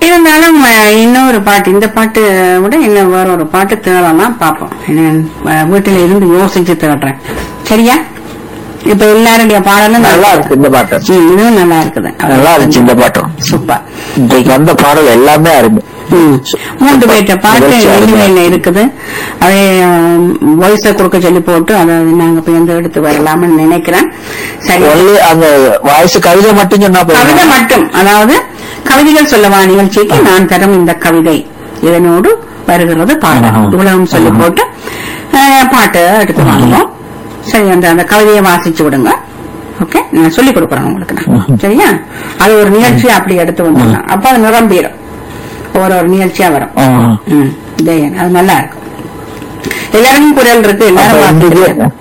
இருந்தாலும் அஹ், இன்னொரு பாட்டு இந்த பாட்டு விட இன்னும் வேற ஒரு பாட்டு தேடலாம் பார்ப்போம் நான் அஹ், வீட்டுல இருந்து யோசிச்சு தேடுறேன் சரியா இப்ப எல்லாருடைய பாடலும் நல்லா இருக்கு இந்த பாட்டு ம், இதுவும் நல்லா இருக்குது நல்லா இருந்துச்சு இந்த பாட்டும் சூப்பர் இன்றைக்கு வந்த பாடல் எல்லாமே அருமை ம். மூன்று பேர்ட்ட பாட்டு நிகழ்ச்சி அருமை. இனிமையில இருக்குது அதே வாய்ஸ கொடுக்க சொல்லி போட்டு அதை நாங்க போய் வந்து எடுத்து வரலாம்னு நினைக்கிறேன் சரி ஒன்லி அந்த வாய்ஸ் கவிதை மட்டும் சொன்னா கவிதை போதும் மட்டும் அதாவது கவிதைகள் சொல்லவா நிகழ்ச்சிக்கு நான் தரும் இந்த கவிதை இதனோடு வருகிறது பாடம் ஆஹா. இவ்வளவும் சொல்லி போட்டு அஹ், பாட்டு எடுத்து வாங்குவோம் சரி அந்த அந்த கவிதையை வாசிச்சு விடுங்க ஓகே நான் சொல்லி கொடுக்குறேன் உங்களுக்கு நான் சரியா அது ஒரு நிகழ்ச்சியா அப்படி எடுத்து வந்துடலாம் அப்ப அது நிரம்பிடும் ஒரு ஒரு நிகழ்ச்சியா வரும் ஆ. ம் ஜெயன் அது நல்லா இருக்கும் எல்லாருக்கும் குரல் இருக்கு அப்ப எல்லாரும் இன்றைக்கு வாசிக்கிறாங்க.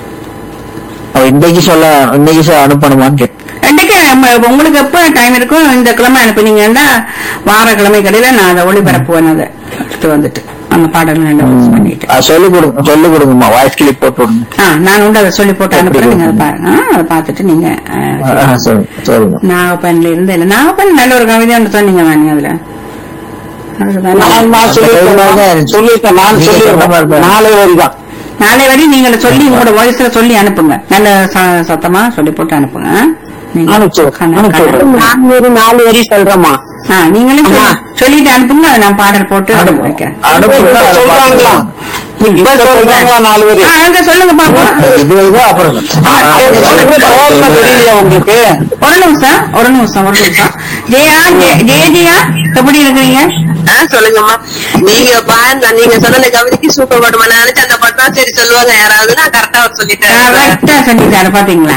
அவ இன்றைக்கு சொல்ல இன்னைக்கு சொல்ல அனுப்பணுமான்னு கேட்டேன் ரெண்டுக்கு நம்ம- உங்களுக்கு எப்ப டைம் இருக்கும் இந்த கிழமை அனுப்புனீங்கன்னா வார கிழமை கடையில நான் அதை ஒளிபரப்புவேன் அதை எடுத்து வந்துட்டு அந்த பாடல் ரெண்டு mix பண்ணிட்டு அது சொல்லி கொடுங்க சொல்லி கொடுங்கம்மா வாய்ஸ் கிளிப் போட்டு விடுங்க ஆ நான் உண்டு அதை சொல்லி போட்டு அனுப்புறேன் நீங்க அதை பாருங்க ஆ, அதை பார்த்துட்டு நீங்க ஆ, ஆ, சரி சரிங்க நாகப்பன்ல இருந்து இல்ல நாகப்பன் நல்ல ஒரு கவிதை ஒன்று சொன்னீங்க வாணி அதுல அதுதான். நான் நான் சொல்லியிருக்கேன். சொல்லியிருக்கேன் நான் நீங்க சொன்ன மாதிரி சொல்லியிருக்கேன் தான். நாளை வரி தான் நாளை வரை நீங்க சொல்லி உங்களோட வாய்ஸ்ல சொல்லி அனுப்புங்க நல்ல ச- சத்தமா சொல்லி போட்டு அனுப்புங்க ஆ? நீங்க- அனுப்பிச்சு கண்ண- அனுப்பிச்சு கண்ண- நான் ஒரு நாலு வரி சொல்றேம்மா ஆ, நீங்களும் சொல்லி- அம்மா. சொல்லிட்டு அனுப்புங்க அதை நான் பாடல் போட்டு அனுப்பி வைக்கிறேன் அனுப்புங்க அதை சொல்றாங்களா பார்த்துக்கலாம். இப்ப சொல்றாங்களா நாலு வரி ஆ, அங்க சொல்லுங்க பாப்போம் இது இது அப்புறம் ஓரமா தெரியலையா உங்களுக்கு ஒரு நிமிஷம் ஒரு நிமிஷம் ஒரு நிமிஷம் ஜெயா ஜெ- ஜெய ஜெயா எப்படி இருக்கிறீங்க ஆ, சொல்லுங்கம்மா நீங்க பாருங்க நீங்க சொன்ன கவிதைக்கு சூப்பர் பாட்டுமா நான் நினைச்சேன் அந்த பாட்டு தான் சரி சொல்லுவாங்க யாராவது நான் கரெக்டா சொல்லிட்டேன் கரெக்டா சொல்லிட்டாரு பாத்தீங்களா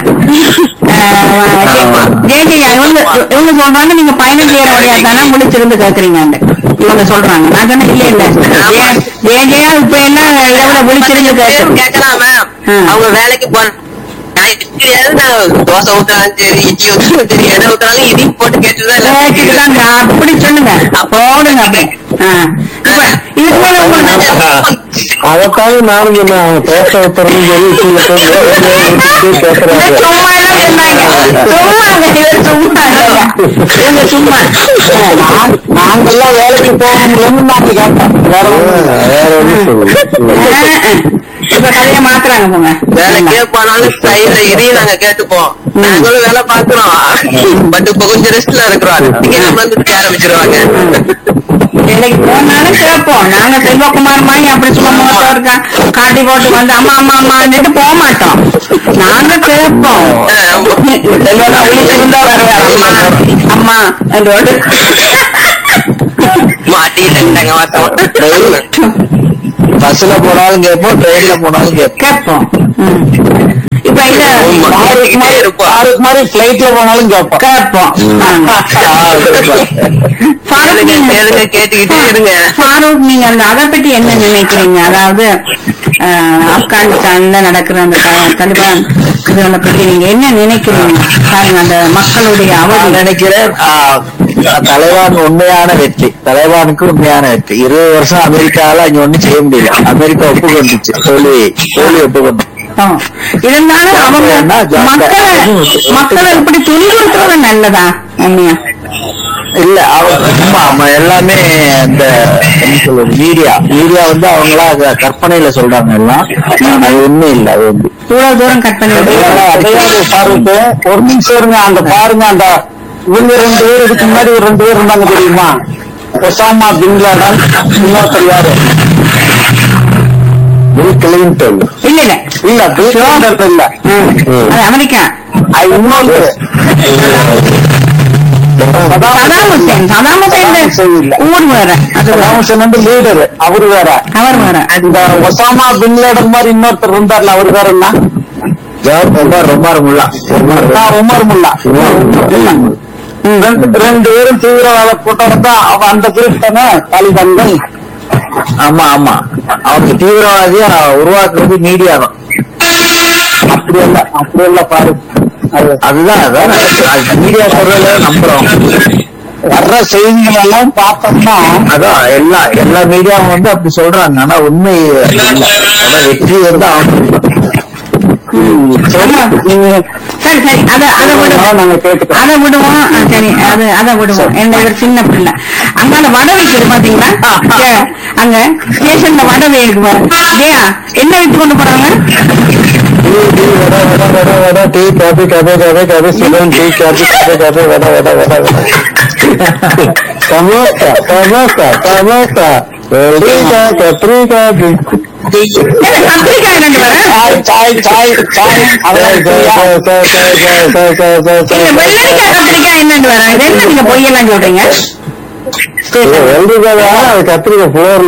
ஆ, ஜெய ஜெயா இவங்க இவங்க சொல்றாங்க நீங்க பயணம் செய்யற வழியா தானே முடிச்சிருந்து கேக்குறீங்க இவங்க சொல்றாங்க நான் சொன்னேன் இல்ல இல்ல ஜெயா ஜெய ஜெயா இப்ப என்ன இரவுல விழிச்சிருந்து கேக்குறேன் கேட்கலாம் மேம் ம். அவங்க வேலைக்கு போற நான் இது தெரியாது நான் தோசை ஊத்துறாலும் சரி இட்லி ஊத்துறாலும் சரி எதை ஊத்துறாலும் இதையும் போட்டு கேட்டுதான் எல்லாம் கேட்டுதான் அப்படி சொல்லுங்க போடுங்க அப்படி ஆ. இப்ப இதுக்கு மேல உங்களுக்கு அதைத்தான் நானும் சொன்னேன் அவங்க பேச வைக்கிறதும் சரி கீழே போய் வேற எங்கேயாவது விட்டுட்டு பேசுறாங்க இவன் சும்மா எல்லாம் சொன்னாங்க. சும்மாங்க, இவன் சும்மா இல்லையா? இவங்க சும்மா. நான்- நாங்கெல்லாம் வேலைக்கு போகணும்னு நாங்க கேட்டோம் வேற ஒண்ணும் இல்ல. வேற ஒன்றும் ஆ, ஆ. இப்ப கதையை மாத்துறாங்க போங்க வேலைக்கே போனாலும் சைடுல இதையும் நாங்க கேட்டுப்போம் நாங்களும் வேலை பாக்குறோம் பட் இப்ப கொஞ்சம் ரெஸ்ட்ல இருக்கிறோம் திங்கக்கிழமை வந்து திங்க ஆரம்பிச்சிருவாங்க வேலைக்கு போனாலும் கேட்போம் நாங்க செல்வகுமார் மாதிரி அப்படி சும்மா மோட்டோ இருக்கா காட்டி போட்டு வந்து அம்மா அம்மா அம்மான்னுட்டு போக மாட்டோம் நாங்க கேட்போம் செல்வனா விழிச்சிருந்தா வருவார் அம்மா அம்மா என்றோடு மாட்டிட்டாங்க மாத்தம் பஸ்ல போனாலும் கேட்போம் ட்ரெயின்ல போனாலும் கேட்போம் கேட்போம் ம். இப்ப இத மாறிக்கிட்டே இருப்போம் யாருக்கு மாதிரி பிளைட்ல போனாலும் கேட்போம் கேட்போம் ஆமா. ஃபாரூக் கேளுங்க நீங்க- கேளுங்க கேட்டுக்கிட்டே இருங்க ஃபாரூக் நீங்க அந்த அதை பத்தி என்ன நினைக்கிறீங்க அதாவது அஹ், ஆப்கானிஸ்தான்ல நடக்கிற அந்த த- தலிபான் இதுகளை பத்தி நீங்க என்ன நினைக்கிறீங்க பாருங்க அந்த மக்களுடைய நான் அவதி நினைக்கிறேன் ஆ, தலைவான் உண்மையான வெற்றி தலைவானுக்கு உண்மையான வெற்றி இருபது வருஷம் அமெரிக்கால அங்க ஒண்ணும் செய்ய முடியல அமெரிக்கா ஒப்புக்கொண்டுச்சு தோல்வி தோல்வி ஒப்புக்கொண்டு ஆ. இருந்தாலும் அவங்க என்ன ஜாக்கிரதை. மக்களை மக்களை இப்படி துன்புறுத்துறது நல்லதா உண்மையா இல்ல அவங்க சும்மா அவங்க எல்லாமே இந்த என்ன சொல்றது மீடியா மீடியா வந்து அவங்களா அத கற்பனையில சொல்றாங்க எல்லாம் அது உண்மை இல்ல அது வந்து இவ்வளவு தூரம் கட் பண்ணி விடுறீங்க. அதையாவது பாருங்க ஒரு நிமிஷம் இருங்க அந்த பாருங்க அந்த இவங்க ரெண்டு பேர் இதுக்கு முன்னாடி ஒரு ரெண்டு பேர் இருந்தாங்க தெரியுமா ஒசாமா பின் லாடன் இன்னொருத்தர் யாரு பில் கிளின்டன் இல்ல இல்ல இல்ல பில் கிளின்டன் இல்ல ம். அது அமெரிக்கா அது இன்னொரு சதாம் ஹுசேன் சதாம் ஹுசேன் இல்ல. ஊர் வேற அது வேற. சதாம் ஹுசேன் வந்து லீடர் அவரு வேற அவர் வேற இந்த ஒசாமா பின் லாடன் மாதிரி இன்னொருத்தர் இருந்தார்ல அவரு வேற என்ன ஜவாப் ரொம்ப ரொம்ப முல்லா ஆ, உமர் முல்லா ரெண்டு ரெண்டு பேரும் தீவிரவாத கூட்டம் தான் அவ அந்த குரூப் தானே தாலிபான்கள் ஆமா ஆமா அவங்க தீவிரவாதியா உருவாக்குறது மீடியா தான் அப்படி இல்ல அப்படி இல்ல பாரு அது அதுதான் அதான் மீடியா சொல்றதுல நம்புறோம் வர்ற செய்திகள் எல்லாம் பார்த்தோம்னா அதான் எல்லா எல்லா மீடியாவும் வந்து அப்படி சொல்றாங்க ஆனா உண்மை அது இல்ல. ஆனா வெற்றி வந்து அவங்க சரி சரி அத அத விடுவோம் நாங்க கேட்டுக்கிறோம் அத விடுவோம் ஆ, சரி அது அத விடுவோம் என்ன இவர் சின்ன பிள்ளை அங்கால வடை வைக்குது பாத்தீங்களா ஏ, அங்க ஸ்டேஷன்ல வடை வைக்கு பாருங்க ஏயா என்ன வித்து கொண்டு போறாங்க tea coffee coffee coffee coffee சுகன் டீ காபி காபி காபி வட வட வட வட சமோசா சமோசா சமோசா வெள்ளரிக்காய் கத்திரிக்காய் ஏங்க, கத்திரிக்காய் ரெண்டு பேரும் சாய் சாய் சாய் சாய் இல்ல வெள்ளரிக்காய் கத்திரிக்காய் என்னன்னு வரேன் இது என்ன நீங்க பொய்யெல்லாம் சொல்றீங்க வெள்ளரிக்காய் கத்திரிக்காய் புலர்ல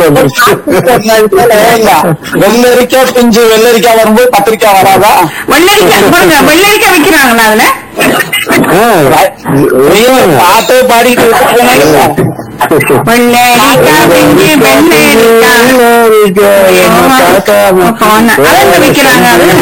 வெள்ளரிக்காய் பிஞ்சு வெள்ளரிக்காய் வரும்போது கத்திரிக்காய் வராதா வெள்ளரிக்காய் கொடுங்க வெள்ளரிக்காய் விக்கிறாங்களா அதுல பாட்டு பாடிட்டு வெள்ளரிக்காய் பிஞ்சு வெள்ளரிக்காய் அதெல்லாம் விக்கிறாங்க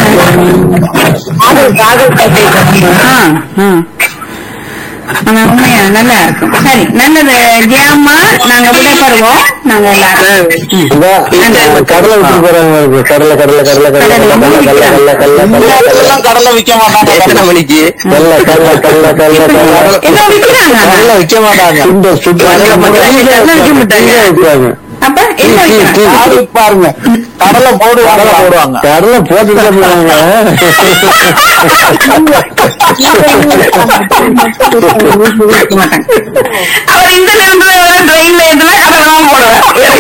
அது ஆ, ஆ. ஆனா உண்மையா நல்லா இருக்கும் சரி நல்லது ஜியாம்மா நாங்க விடைபெறுவோம் நாங்க எல்லாரும் கடலை விட்டு போறாங்க கடலை கடலை கடலை கடலை கடலை கடலை கடலை கடலை கடலை விற்க மாட்டாங்க எத்தனை மணிக்கு கடலை கடலை கடலை கடலை கடலை என்ன விக்கிறாங்க கடலை விற்க மாட்டாங்க இந்த சுட்டு விற்பாங்க அப்ப என்ன விக்கிறாங்க யாரு பாருங்க கடலை போடுவாங்க போடுவாங்க கடலை போட்டு போடுவாங்க விக்க மாட்டாங்க அவர் இந்த நேரத்துல ட்ரெயின்ல ஏதுனா கடலாம் போடுவேன்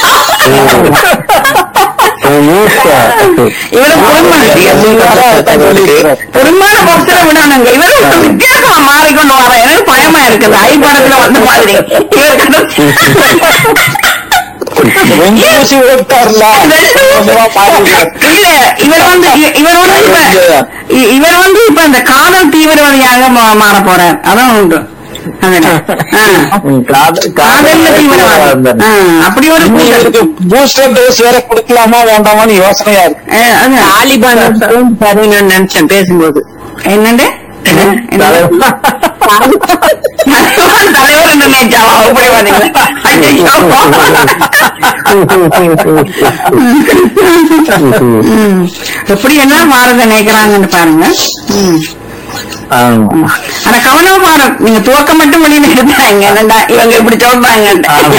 இவரு பொறுமை பெரும்பாலும் பக்தரை விடானுங்க இவரு ஒரு வித்தியாசமா மாறிக்கொண்டு வர எனக்கு பயமா இருக்குது ஐ படத்துல வந்த மாதிரி ஊசி விட்டார்ல இல்ல இவர் வந்து இ- இவர் வந்து இப்ப இ- இவர் வந்து இப்ப இந்த காதல் தீவிரவாதியாக மா- மாற போறார் அதான் உண்டு அதுதான். ஆ. காதல்ல தீவிரவாதி ஆ, அப்படி ஒரு கூட்டம். பூஸ்டர் டோஸ் வேற கொடுக்கலாமா வேண்டாமான்னு யோசனையா இருக்கு ஆ, அது தாலிபான் நான் நினைச்சேன் பேசும்போது என்னண்டு தலைவர் என்று நினைச்சாவா அப்படி பாத்தீங்களா ம். எப்படி எல்லாம் பாரத நினைக்கிறாங்கன்னு பாருங்க ம். ஆனா கவனமா பாரு நீங்க துவக்க மட்டும் வெளியில எடுத்தாங்க என்னடா இவங்க இப்படி சொல்றாங்க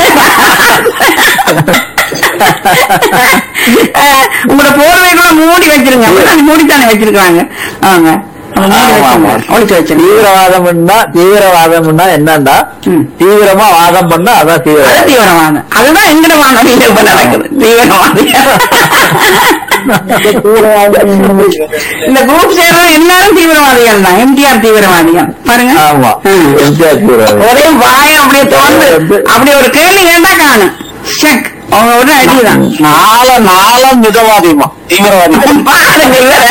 உங்களோட போர்வைகளை மூடி வச்சிருங்க அப்படிதான் மூடித்தானே வச்சிருக்காங்க அவங்க அவங்க மூடி ஆமா, ஆமா. வச்சிருங்க. ஒளிச்சு வச்சிருங்க தீவிரவாதம்னா தீவிரவாதம்னா என்னன்னா ம். தீவிரமா வாதம் பண்ணா அதான் அது தீவிரவாதம் தீவிரவாதம் அதுதான் எங்கட வானொலியில இப்ப நடக்குது தீவிரவாதம் இந்த குரூப் சேர்றது எல்லாரும் தீவிரவாதிகள் தான் எம்டிஆர் தீவிரவாதிகள் பாருங்க ஆமா ம். எம்ஜிஆர் தீவிரவாதம் ஒரே வாயம் அப்படியே தோன்று அப்படி ஒரு கேள்வி கேட்டா காணும் ஷக் அவங்க ஒரு அடிதான் நால நாலம் மிதவாதிமா தீவிரவாதி பாருங்க இவரை.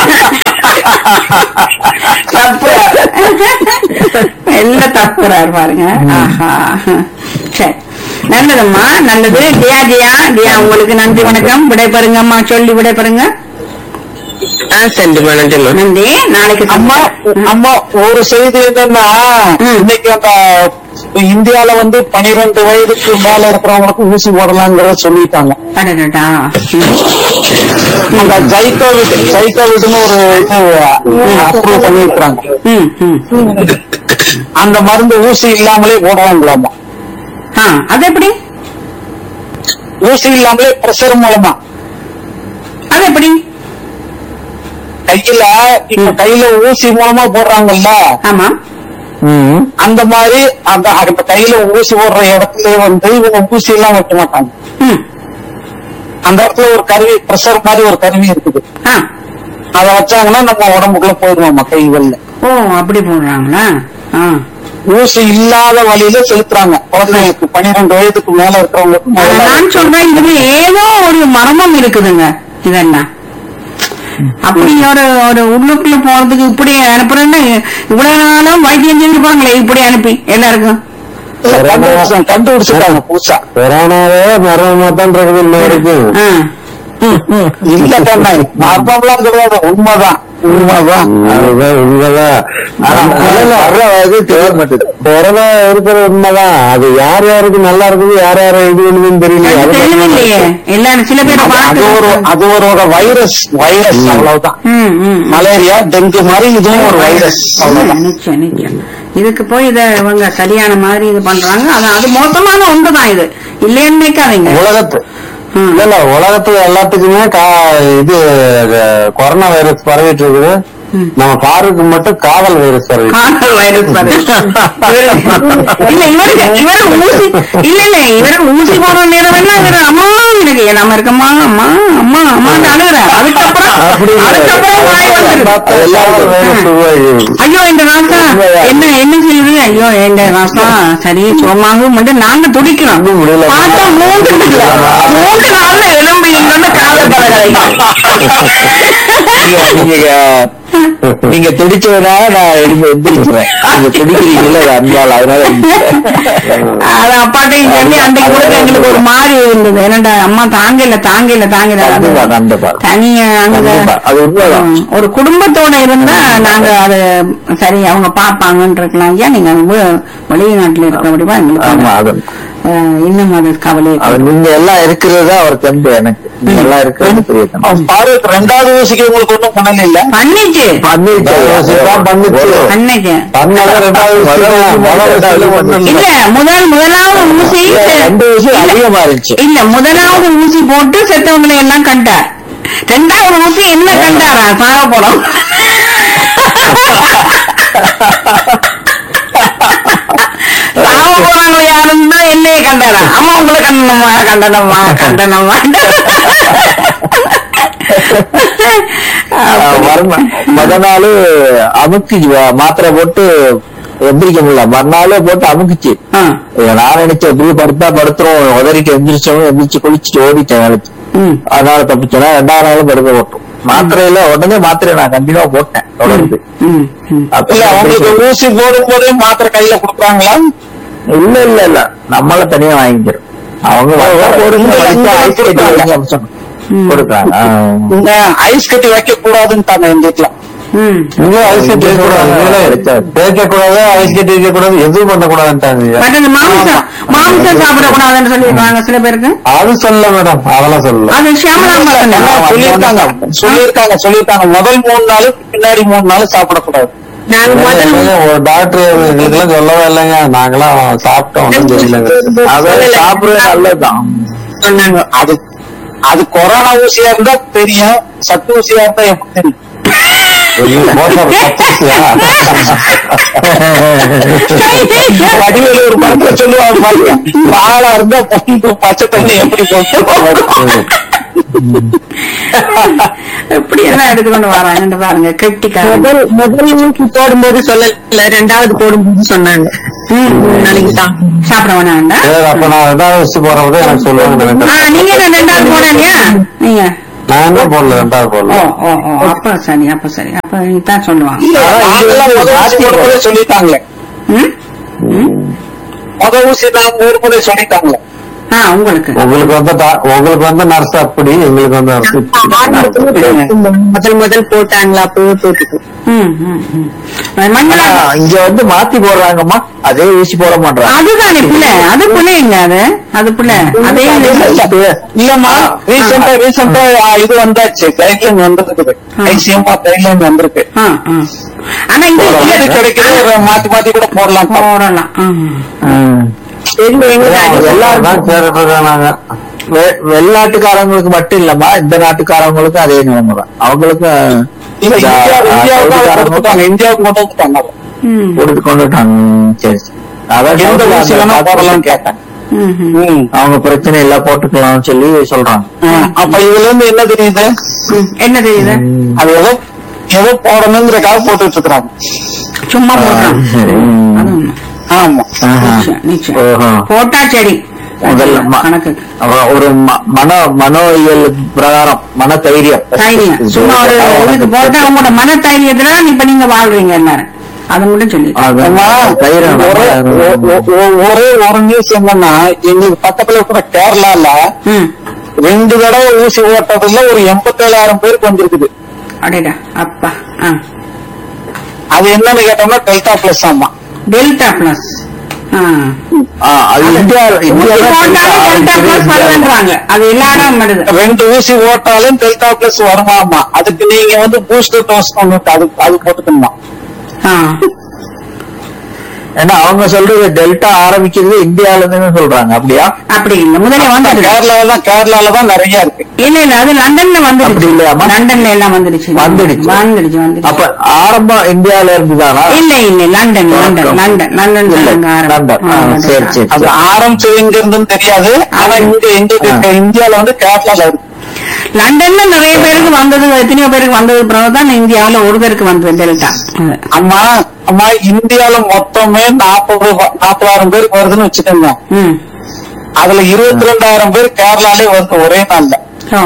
தப்பு எல்லாம் தப்புறாரு பாருங்க ஆஹா சரி நல்லதம்மா நல்லது ஜியா ஜியா ஜியா உங்களுக்கு நன்றி வணக்கம் விடைபெறுங்கம்மா சொல்லி விடைபெறுங்க ஆ சரிம்மா நன்றிம்மா நன்றி நாளைக்கு அம்மா அம்மா ஒரு செய்தி என்னன்னா ம். இன்னைக்கு அந்த இந்தியால வந்து பனிரெண்டு வயதுக்கு மேல இருக்கிறவங்களுக்கு ஊசி போடலாங்கிறத சொல்லிட்டாங்க அடடடா. அந்த ஜைகோவிட் ஜைகோவிட்னு ஒரு இது அப்ரூவ் பண்ணிருக்கிறாங்க ம், ம். அந்த மருந்து ஊசி இல்லாமலே போடுவாங்களாமா ஆ, அது எப்படி ஊசி இல்லாமலே பிரஷர் மூலமா அது எப்படி கையில இப்ப கையில ஊசி மூலமா போடுறாங்கல்ல ஆமா அந்த மாதிரி அந்த அந்த கையில ஊசி போடுற இடத்துல வந்து இவங்க ஊசி எல்லாம் வைக்க மாட்டாங்க ம். அந்த இடத்துல ஒரு கருவி பிரஷர் மாதிரி ஒரு கருவி இருக்குது ஆ. அதை வச்சாங்கன்னா நம்ம உடம்புக்குள்ள போயிடுவோம் கைகள்ல ஓ அப்படி போடுறாங்களா ஆ. ஊசி இல்லாத வழியில செலுத்துறாங்க குழந்தைங்களுக்கு பன்னிரெண்டு வயதுக்கு மேல இருக்கிறவங்களுக்கு ஆனா முதல்ல நான் சொல்றேன் இதுல ஏதோ ஒரு மர்மம் இருக்குதுங்க இதெல்லாம் அப்படி ஒரு ஒரு உள்ளுக்குள்ள போறதுக்கு இப்படி அனுப்புறேன்னு இவ்வளவு நாளும் வைத்தியம் செஞ்சிருப்பாங்களே இப்படி அனுப்பி எல்லாருக்கும் கண்டுபிடிச்சாங்க கண்டுபிடிச்சிட்டாங்க புதுசா கொரோனாவே மரணமா தான் இருக்குது இன்ன வரைக்கும் ஆ. இல்ல கண்ணா மர்மம்லாம் கிடையாது உண்மைதான் உண்மைதான் அதுதான் உண்மைதான் ஆனா முதல்ல வர்ற வயது தெரிய மாட்டேது கொரோனா இருக்கிறது உண்மைதான் அது யார் யாருக்கு நல்லா இருக்குது யார் யார இது பண்ணுதுன்னு தெரியல அது தெரியலையே எல்லாரும் சில பேர் அது ஒரு பார்த்து அது ஒரு வகை வைரஸ் வைரஸ் அவ்வளவுதான் ம் ம் மலேரியா டெங்கு மாதிரி இதுவும் ஒரு வைரஸ் அவ்வளவுதான் நிச்சயம் நிச்சயம் இதுக்கு போய் இத இவங்க சரியான மாதிரி இது பண்றாங்க அது அது மோசமான ஒன்றுதான் இது இல்லைன்னு நினைக்காதீங்க உலகத்து ம். இல்ல இல்ல உலகத்துல எல்லாத்துக்குமே கா- இது அஹ், கொரோனா வைரஸ் பரவிட்டு இருக்குது நம்ம பாருக்கு மட்டும் காதல் வைரஸ் பரவிட்டு காதல் வைரஸ் வருது. இவரு- இல்ல இவருக்கு இவரு ஊசி இல்ல இல்ல இவருக்கு ஊசி போடுற நேரம் எல்லாம் இவரு அம்மா எனக்கு நம்ம இருக்கம்மா அம்மா அம்மா அம்மான்னு அழுகுற அதுக்கப்புறம் அப்படி இல்ல. அதுக்கப்புறம் வாய் வந்துருது. அது எல்லாருக்கும் வைரஸ் உருவாகி ஐயோ இந்த ராசா என்ன என்ன செய்யுது ஐயோ இந்த ராசா சரி சுகமாகவும் மட்டும் நாங்க துடிக்கிறோம் இன்னும் முடியல. பார்த்தா மூன்று நாள்ல மூன்று நாள்ல எலும்பு இங்கிருந்து காதல் பழகிறாங்க நீங்க நீங்க துடிச்சதுனால நான் எழுந்து எந்திரிக்கிறேன் நீங்க துடிக்கிறீங்கல்ல அது அன்பால் அதனால எந்திரிக்கிறேன். அது அப்பாட்டையும் சொல்லி அன்றைக்கு கூட எங்களுக்கு ஒரு மாதிரி இருந்தது என்னடா அம்மா தாங்கல தாங்கல தாங்கல அது கண்டிப்பா, கண்டிப்பா. தனியா அங்க கண்டிப்பா, அது உண்மைதான். ம், ஒரு குடும்பத்தோட இருந்தா நாங்க அது சரி அவங்க பாப்பாங்கன்னு இருக்கலாம் ஐயா நீங்க வெ- வெளிநாட்டுல இருக்கிறபடிவா எங்களுக்கு ஆமா அது, அது அஹ், இன்னும் அது கவலை அது நீங்க எல்லாம் இருக்கிறது அவர் தெம்பு எனக்கு நீங்க எல்லாம் இருக்கிறது பெரிய தெம்பு பாரு ரெண்டாவது ஊசிக்கு உங்களுக்கு ஒண்ணும் பண்ணல இல்ல பண்ணிச்சு பண்ணிட்டு தான் பண்ணுச்சு. பண்ணிச்சு பண்ணல ரெண்டாவது ஊசி முதல் முதல் ரெண்டாவது ஊசியில ஒண்ணும் இல்ல. இல்ல முதல் முதலாவது ஊசி ரெண்டு விஷயம் அதிகமா இருந்துச்சு இல்ல முதலாவது ஊசி போட்டு செத்தவங்களை எல்லாம் கண்டார் ரெண்டாவது ஊசி என்ன கண்டாரா சாக போறோம் சாக போறாங்களே யாருன்னு என்னைய கண்டாரா அம்மா உங்களை கண்டனம்மா கண்டனம்மா கண்டனம்மா மறுநாள் முத நாள் அமுக்கி வ- மாத்திரை போட்டு எந்திரிக்க முடியல மறுநாளே போட்டு அமுக்குச்சு ஆ, இதை நான் நினைச்சேன் எப்படி படுத்தா படுத்துறோம் உதறிட்டு எந்திரிச்சவங்க எந்திரிச்சு குளிச்சுட்டு ஓடிட்டேன் வேலைக்கு ம். அதனால தப்பிச்சேன்னா ரெண்டாவது நாளும் படுக்க போட்டோம் மாத்திரையில உடனே மாத்திரை நான் கண்டிப்பா போட்டேன் தொடர்ந்து ம், ம். அப்ப இல்ல உங்களுக்கு ஊசி போடும் போதே மாத்திரை கையில கொடுக்குறாங்களா இல்ல இல்ல இல்ல நம்மள தனியா வாங்கிக்கிறோம் அவங்க வந்தா போடுங்க, இங்க வலிச்சா இங்க ஐஸ் கட்டி வைங்க அப்படின்னு சொன்னாங்க. கொடுக்குறாங்க ஆ. இந்த ஐஸ் கட்டி வைக்க கூடாதுன்னு எங்க வீட்டுல ம். இங்க ஐஸ் கட்டி வைக்க கூடாது வைக்க கூடாது ஐஸ் கட்டி வைக்க கூடாது எதுவும் பண்ண கூடாதுன்ட்டாங்க பட் இந்த மாமிசம் மாமிசம் சாப்பிடக்கூடாதுன்னு சொல்லிருக்காங்க சில பேருக்கு அது சொல்லல மேடம் அதெல்லாம் சொல்லல அது ஷியாமலாமா சொன்னாங்க சொல்லியிருக்காங்க சொல்லியிருக்காங்க சொல்லியிருக்காங்க முதல் மூணு நாள் பின்னாடி மூணு நாள் சாப்பிடக்கூடாது நாங்க முதல் ஒரு டாக்டர் எங்களுக்கெல்லாம் சொல்லவே இல்லைங்க நாங்களாம் சாப்பிட்டோம் ஒன்றும் தெரியலங்க அதை சாப்பிடுறது நல்லதுதான் சொன்னாங்க அது அது கொரோனா ஊசியா இருந்தா தெரியும் சத்து ஊசியா இருந்தா எப்படி தெரியும் வடிவேலு ஒரு படத்துல சொல்லுவாங்க பாருங்க பாலா இருந்தா பொண்ணு பச்சை தண்ணி எப்படி போட்டு எப்படி எல்லாம் எடுத்துக்கொண்டு வராங்க பாருங்க கெட்டிக்காரங்க முதல் முதல் ஊசி போடும்போது சொல்லல ரெண்டாவது போடும்போது சொன்னாங்க மூணு நாளைக்கு தான் சாப்பிட வேணாண்டா சரி, அப்ப நான் ரெண்டாவது ஊசி போறப்ப எனக்கு சொல்லுவாங்க ஆ, நீங்க என்ன ரெண்டாவது போட இல்லையா நீங்க நான் என்ன போடல ரெண்டாவது ஓ போடல ஓ ஓ அப்ப சரி அப்ப சரி அப்ப இதான் சொல்லுவாங்க நாங்கெல்லாம் முதல் ஊசி போடும்போதே சொல்லிட்டாங்களே ம்? ம்? முதல் ஊசி நான் போடும்போதே சொல்லிட்டாங்களே ஆ உங்களுக்கு உங்களுக்கு வந்து டா- உங்களுக்கு வந்து நர்ஸ் அப்படி எங்களுக்கு வந்து nurse இப்படி. முதல் முதல் போட்டாங்களா அப்பவே போட்டுட்டு ம், ம், ம். மஞ்சள் ஆனா, இங்க வந்து மாத்தி போடுறாங்கம்மா அதே ஊசி போட மாட்டாங்க அதுதானே பிள்ளை அது பிள்ளைங்க அது அது பிள்ளை அதே இல்லம்மா ரீசெண்டா ரீசெண்டா இது வந்தாச்சு கைட்லைன் வந்திருக்குது ஐசிஎம்மா கைட்லைன் வந்திருக்கு ஆ, ஆ. ஆனா இது எது கிடைக்குது மாத்தி மாத்தி கூட போடலாம் போடலாம் ஆ. எங்க எங்க எல்லாரும் தான் கேட்டுட்டு இருக்காங்க வெ- வெளிநாட்டுக்காரங்களுக்கு மட்டும் இல்லம்மா இந்த நாட்டுக்காரங்களுக்கும் அதே நிலைமை தான் அவங்களுக்கும் இல்ல இந்த, இந்தியா ஆ, இந்தியாவுக்கு சவுதிக்காரங்களுக்கும் கொடுத்துட்டாங்க இந்தியாவுக்கு கொண்டு வந்துட்டாங்க ம், கொடுத்து கொண்டுட்டாங்க ம், சரி சரி அதான் எந்த சவுதியில ஊசி வேணா அந்த போடலாம்னு கேட்டேன் ம், ம். ம். அவங்க பிரச்சனை எல்லாம் போட்டுக்கலாம்னு சொல்லி சொல்றாங்க அப்ப இதுல இருந்து என்ன தெரியுது ம். என்ன தெரியுது அது ஏதோ ஏதோ போடணுங்கிறக்காக போட்டுட்டு இருக்கிறாங்க சும்மா போடுறான் ம். அது உண்மை. ஆமா ஆஹா. நிச்சயம், நிச்சயம். ஓஹோ. போட்டா சரி முதல்ல ம- கணக்கு அவ- ஒரு ம- மன மனோயியல் பிரகாரம் மன தைரியம் தைரியம் சும்மா ஒரு இதுக்கு போட்டா உங்களோட மன தைரியத்துல இப்ப நீங்க வாழ்றீங்க எல்லாரும் அது மட்டும் சொல்லி அது அம்மா, தைரியம் ஒரே ஒ- ஒ- ஒ- ஒரே ஒரு நியூஸ் என்னன்னா எங்களுக்கு பக்கத்துல கூட கேரளால ம் ரெண்டு தடவை ஊசி ஓட்டதுல ஒரு எண்பத்தேழாயிரம் பேருக்கு வந்திருக்குது அடடா அப்பா ஆ அது என்னன்னு கேட்டோம்னா டெல்டா பிளஸ் ஆமா டெல்டா பிளஸ் ஆ ஆ, அது இந்தியா இந்தியா ஊசி போட்டாலும் டெல்டா பிளஸ் வருதுன்றாங்க அது எல்லா இடம் வருது ரெண்டு ஊசி ஓட்டாலும் டெல்டா பிளஸ் வருமாமா அதுக்கு நீங்க வந்து பூஸ்டர் டோஸ் உங்களுக்கு அது அது போட்டுக்கணுமா ஆ ஏன்னா அவங்க சொல்றது டெல்டா ஆரம்பிக்கிறது இந்தியால இருந்து சொல்றாங்க அப்படியா அப்படி இல்ல முதல்ல வந்துடுது கேரளால தான் கேரளால தான் நிறைய இருக்கு இல்ல இல்ல அது லண்டன்ல அப்படி வந்துடுச்சு இல்லையாம்மா? லண்டன்ல எல்லாம் வந்துடுச்சு வந்துடுச்சு. வந்துடுச்சு அப்ப வந்துடுச்சு ஆரம்பம் இந்தியால இருந்துதானா இல்ல இல்ல லண்டன் லண்டன் லண்டன் லண்டன் இல்ல, அங்க லண்டன். ஆ, ஆரம்பம். சரி, சரி. அது ஆரம்பிச்சது எங்க இருந்துன்னு தெரியாது ஆனா இங்க இங்க இந்தியால வந்து கேரளால இருக்கு லண்டன்ல நிறைய பேருக்கு வந்தது எத்தனையோ பேருக்கு வந்தது பிறகுதான் இந்தியாவுல ஒரு பேருக்கு வந்தது டெல்டா அது. அம்மா அம்மா இந்தியால மொத்தமே நாற்பது நாற்பதாயிரம் பேருக்கு வருதுன்னு வச்சுக்கோங்க ம் அதுல இருபத்தி ரெண்டாயிரம் பேர் கேரளாலே வருது ஒரே நாள்ல ஓ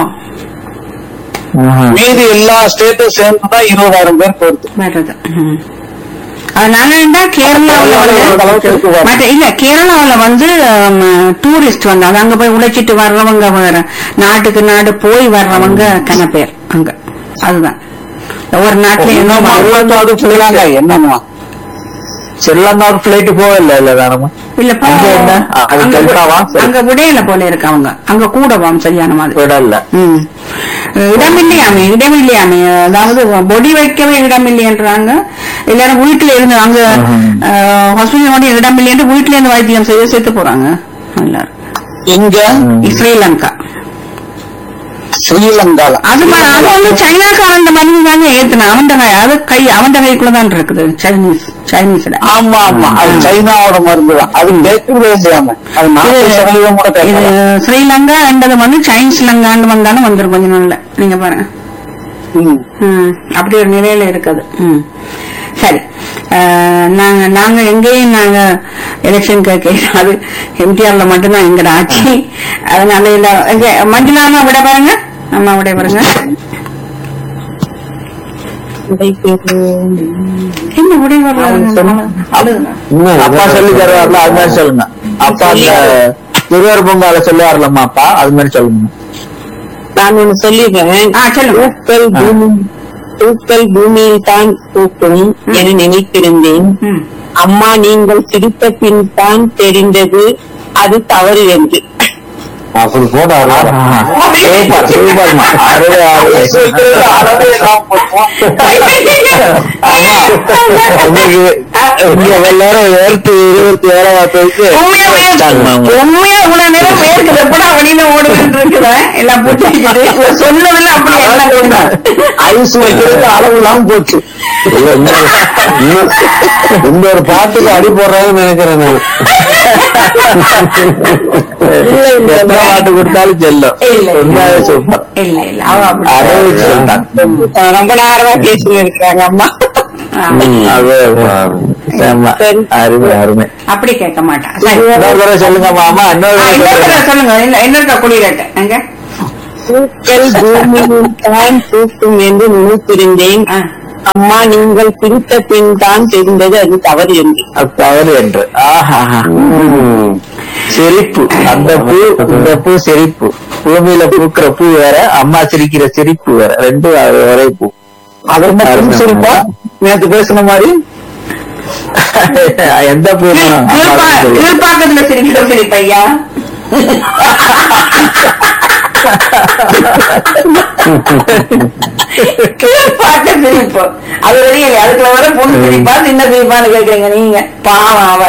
மீதி எல்லா ஸ்டேட்டும் சேர்ந்துதான் இருபதாயிரம் பேருக்கு வருது வருது ம். அதனால என்ன கேரளாவுல வந்து மற்ற இல்ல கேரளாவுல வந்து டூரிஸ்ட் வந்து அது அங்க போய் உழைச்சிட்டு வர்றவங்க வேற நாட்டுக்கு நாடு போய் வர்றவங்க கன பேர் அங்க அதுதான் ஒவ்வொரு நாட்டுல என்னம்மா என்ன அது சொல்லுறாங்க என்னம்மா ஸ்ரீலங்காவுக்கு பிளைட் போகல இல்ல தானமா இல்லப்பா அங்க என்ன? அது அங்க டெல்டாவா? சரி. அங்க விடையில போல இருக்கு அவங்க அங்க கூடவாம் சரியான மாதிரி விடல ம். இடம் இல்லையாமே இடம் இல்லையாமே அதாவது பொடி வைக்கவே இடம் இல்லையன்றாங்க எல்லாரும் வீட்டுல இருந்து அங்க ஹாஸ்பிட்டல் மட்டும் இடம் இல்லையன்ட்டு வீட்டுல இருந்து வைத்தியம் செய்ய செத்து போறாங்க எல்லாரும் இங்க ஸ்ரீலங்கா ஸ்ரீலங்கால அது மா- அது வந்து சைனாக்காரன் மருந்து தாங்க ஏத்துனா அவன் கை அது கை அவன் கைக்குள்ளதான் இருக்குது சைனீஸ் சைனீஸ்ல ஆமா ஆமா அது சைனாவோட மருந்து தான் அது கேட்கவே இல்லையாம அது நாற்பது சதவீதம் கூட இது கேட்கல ஸ்ரீலங்கா என்றது வந்து சைனீஸ் லங்கான்னு வந்தாலும் வந்துரும் கொஞ்ச நாள்ல நீங்க பாருங்க ம். ம், அப்படி ஒரு நிலையில இருக்குது ம். சரி அஹ், நாங்க நாங்க எங்கேயும் நாங்க எலெக்ஷன் கேட்க அது எம்டிஆர்ல மட்டும்தான் எங்கட ஆட்சி அதனால இல்ல எங்க மஞ்சுளாமா விட பாருங்க அம்மா விட பாருங்க என்ன விட அப்பா சொல்லி தருவார்ல அது மாதிரி சொல்லுங்க அப்பா அந்த திருவாரூர் பொங்கால சொல்லுவார்லம்மா அப்பா அது மாதிரி சொல்லுங்க நான் ஒண்ணு சொல்லிடுறேன் ஆ சொல்லுங்க பூக்கள் பூமி பூக்கள் பூமியில் தான் பூக்கும் என நினைத்திருந்தேன் ம். அம்மா நீங்கள் சிரித்த பின் தான் தெரிந்தது அது தவறு என்று அப்படி போட சூப்பர் சூப்பர்மா அறுபது அளவே இல்லாம போச்சா? உங்களுக்கு உங்க எல்லாரும் ஏற்று இருபத்தி ஏழாவது பேருக்கு உண்மையா வேர்க்கு- உண்மையா இவ்வளவு நேரம் வேர்க்குது எப்படா வெளியில ஓடுவேன் இருக்கிறேன் எல்லாம் பூச்சி வச்சுட்டு சொன்னதுல அப்படி எல்லாம் சொன்னார் ஐஸ் வைக்கிறது அளவு இல்லாம போச்சு இந்த ஒரு பாட்டுக்கு அடி போடுறாங்கன்னு நினைக்கிறேன் நான் எத்தனை பாட்டு கொடுத்தாலும் செல்லும் இல்ல. உண்மையாவே சூப்பர் இல்ல இல்ல அவ அப்படி அறுபது சொல்லிட்டான் ரொம்ப நேரமா பேசிட்டு இருக்கிறாங்க அம்மா ஆமா. அது செம்ம. அருமை அருமை அப்படி கேட்க மாட்டா சரி இன்னொரு தடவை சொல்லுங்க மாமா இன்னொரு ஆ, தடவை இன்னொரு சொல்லுங்க. தடவை சொல்லுங்க என்ன- என்ன இருக்கா குடியிலட்ட அங்க பூக்கள் பூமியில் தான் பூக்கும் என்று நினைத்திருந்தேன் ஆ. அம்மா நீங்கள் சிரித்த பின் தான் தெரிந்தது அது தவறு என்று அது தவறு என்று ஆஹா சிரிப்பு அந்த பூ இந்த பூ சிரிப்பு பூமியில பூக்கிற பூ வேற அம்மா சிரிக்கிற சிரிப்பு வேற ரெண்டும் அது ஒரே பூ அது என்ன சிரிப்பா நேத்து பேசின மாதிரி எந்த பூ கீழ்- கீழ்பா- கீழ்பாக்கத்துல சிரிக்கிற சிரிப்பையா கீழ்பாக்க சிரிப்பு அது வரையும் அதுக்குள்ள வர பொண்ணு சிரிப்பா சின்ன சிரிப்பான்னு கேக்குறீங்க நீங்க பாவம் அவ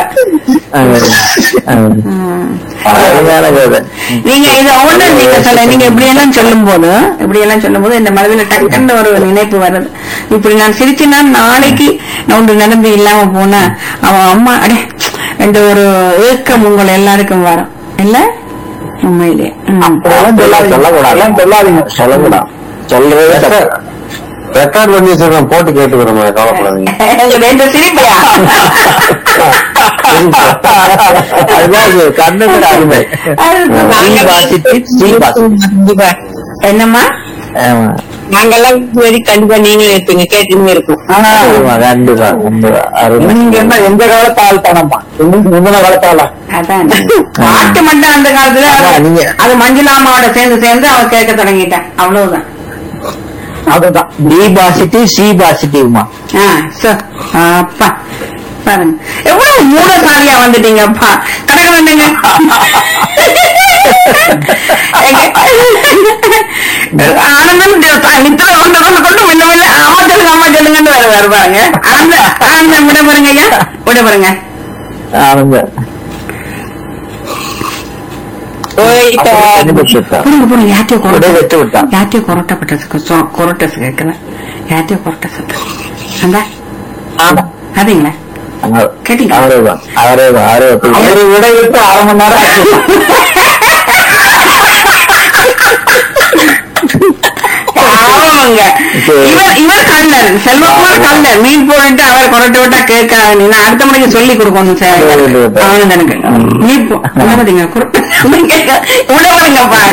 அருமையான கதை நீங்க இத ஒண்ணு நீங்க சொல்ல நீங்க இப்படி எல்லாம் சொல்லும் போது இப்படி எல்லாம் சொல்லும் போது இந்த மனதில் டக்குன்னு ஒரு நினைப்பு வருது இப்படி நான் சிரிச்சுனா நாளைக்கு நான் ஒன்று நடந்து இல்லாம போனா அவன் அம்மா அடே என்ற ஒரு ஏக்கம் உங்கள் எல்லாருக்கும் வரும் இல்ல உண்மையிலே ம். அதெல்லாம் சொல்லாதீங்க சொல்லக்கூடாது சொல்லாதீங்க சொல்லக்கூடாது சொல்றதே ரெக்கார்ட் பண்ணி வச்சிருக்கேன் போட்டு கேட்டுக்கிறோம் கவலைப்படாதீங்க எங்க ரெண்டு சிரிப்பையா அதுதான் இது, கண்ணுக்கு அருமை ஸ்ரீ வாசித்து ஸ்ரீ வாசி என்னம்மா ஆமா நாங்கெல்லாம் வெரி கண்டிப்பா நீங்களும் இருப்பீங்க கேட்டுன்னு இருக்கும் ஆமா, கண்டிப்பா கண்டிப்பா அருமை நீங்க என்ன எந்த காலத்து ஆள் தானம்மா முந்தின காலத்தால அதான் பாட்டு மட்டும் அந்த காலத்துல ஆமா, நீங்க- அது மஞ்சுளாமாவோட சேர்ந்து சேர்ந்து அவ கேட்க தொடங்கிட்டான் அவ்வளவுதான் அதுதான் பி பாசிட்டிவ் சி பாசிட்டிவ்மா ஆ, சோ, அப்பா பாருங்க எவ்வளவு மூடசாலியா வந்துட்டீங்க அப்பா கடக வந்துங்க ஆனந்தம் நித்திர கொண்டு கொண்டு கொண்டு முன்ன முன்ன அம்மா சொல்லுங்க அம்மா சொல்லுங்கன்னு வர வர பாருங்க ஆனந்த ஆனந்தம் விட பாருங்க ஐயா விட பாருங்க ஆனந்த போயிட்டார் புரியுங்க புரியுங்க யார்ட்டையோ விட கொரட்டை வெட்டு விட்டான் யார்ட்டையோ கொரட்டப்பட்டது கொரட்டஸ் கேட்கல யார்ட்டையோ கொரட்டை சத்தம் அந்த அதீங்களா கேட்டீங்க? அவரே தான் அவரே தான் அவரே தான். அவரு விட விட்டு அரை மணி நேரம் ஆச்சு. ஆமாங்க இவர் இவர் கண்ணன் செல்வகுமார் கண்ணன் மீன் போட்டு அவர் கொரட்டை விட்டா கேட்காது நீ நான் அடுத்த முறைக்கு சொல்லி கொடுக்கணும் சார் ஆனந்தனுக்கு மீன் போ உணவதுங்க உணவதுங்கப்பா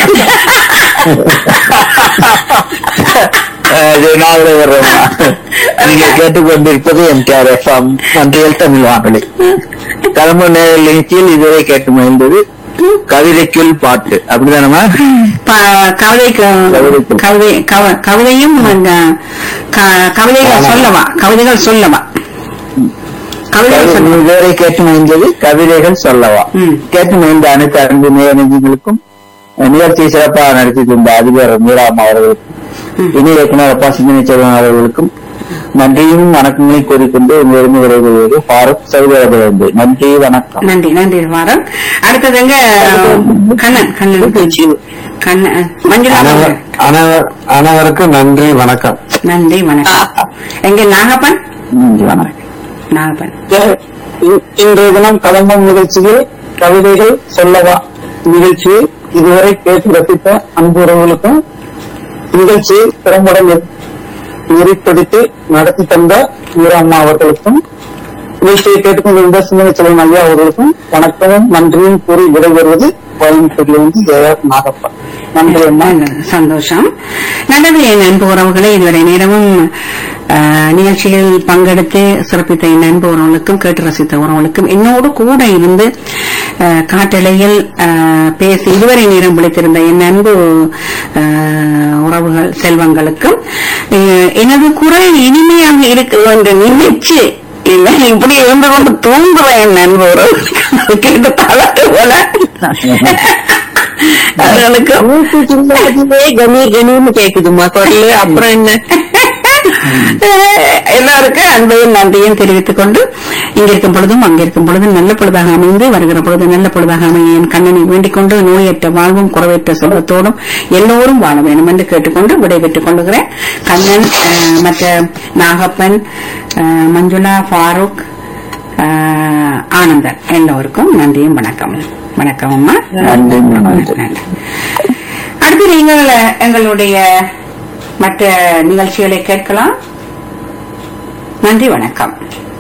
அது நான் வர்றேம்மா நீங்க கேட்டுக்கொண்டிருப்பது என் கேர் எஃப்எம் மன்றியல் தமிழ் வானொலி கிளம்பு நேர நிகழ்ச்சியில் இதுவரை கேட்டு மகிழ்ந்தது கவிதைக்குள் பாட்டு அப்படிதானம்மா ப- கவிதைக்கு கவிதை கவ- கவிதையும் அந்த க- கவிதைகள் சொல்லவா கவிதைகள் சொல்லவா கவிதைகள் சொல்லவா இதுவரை கேட்டு மகிழ்ந்தது கவிதைகள் சொல்லவா ம். கேட்டு மகிழ்ந்த அனைத்து அன்பு நேரங்களுக்கும் நிகழ்ச்சியை சிறப்பாக நடத்தி தந்த அதிபர் மீராம் அவர்களுக்கும் இணை இயக்குனர் பசுமினி செல்வன் அவர்களுக்கும் நன்றியும் வணக்கங்களையும் கூறிக்கொண்டு உங்களிடம் விரைவுவது ஃபாரூக் சவுதி அரேபியிலிருந்து நன்றி வணக்கம் நன்றி நன்றி வாரம் அடுத்தது எங்க கண்ணன் கண்ணன் கண்ணன் மஞ்சுளா அனைவர்- அனைவர்- அனைவருக்கும் நன்றி வணக்கம் நன்றி வணக்கம் எங்க நாகப்பன் நன்றி வணக்கம் நாகப்பன் இ- இன்றைய தினம் கலம்பம் நிகழ்ச்சியில் கவிதைகள் சொல்லவா நிகழ்ச்சியை இதுவரை கேட்டு ரசித்த அன்பு உறவுகளுக்கும் நிகழ்ச்சியை திறம்பட நெ- நெறிப்படுத்தி நடத்தி தந்த வீரம்மா அவர்களுக்கும் நிகழ்ச்சியை கேட்டுக்கொண்டிருந்த சிந்தனை செல்வன் ஐயா அவர்களுக்கும் வணக்கமும் நன்றியும் கூறி விடைபெறுவது கோயம்புத்தூரிலிருந்து ஜெயர் நாகப்பன் நன்றி அம்மா நல்லது, சந்தோஷம் நல்லது என் அன்பு உறவுகளை இதுவரை நேரமும் ஆஹ், நிகழ்ச்சியில் பங்கெடுத்து சிறப்பித்த என் அன்பு உறவுகளுக்கும் கேட்டு ரசித்த உறவுகளுக்கும் என்னோடு கூட இருந்து ஆஹ், காட்டலையில் ஆஹ், பேசி இதுவரை நேரம் விழித்திருந்த என் அன்பு ஆஹ், உறவுகள் செல்வங்களுக்கும் ஆஹ், எனது குரல் இனிமையாக இருக்கு என்று நினைச்சு இல்ல இப்படி இருந்து கொண்டு தூங்குறேன் என் நண்பு உறவு கேட்டு தளர்த்து போல அவர்களுக்கு கணீர் கணீர்னு கேக்குதுமா குரல் அப்புறம் என்ன எல்லாருக்கும் அன்பையும் நன்றியும் தெரிவித்துக் கொண்டு இங்க இருக்கும் பொழுதும் அங்க இருக்கும் பொழுதும் நல்ல பொழுதாக அமைந்து வருகிற பொழுது நல்ல பொழுதாக அமைய என் கண்ணனை வேண்டிக் கொண்டு நோயற்ற வாழ்வும் குறைவற்ற செல்வத்தோடும் எல்லோரும் வாழ வேண்டும் என்று கேட்டுக்கொண்டு விடைபெற்றுக் கொள்ளுகிறேன் கண்ணன் அஹ், மற்ற நாகப்பன் அஹ், மஞ்சுளா ஃபாரூக் அஹ், ஆனந்தன் எல்லோருக்கும் நன்றியும் வணக்கம் வணக்கம் அம்மா நன்றி, நன்றி. நன்றி. அடுத்து நீங்கள் எங்களுடைய மற்ற நிகழ்ச்சிகளை கேட்கலாம் நன்றி வணக்கம்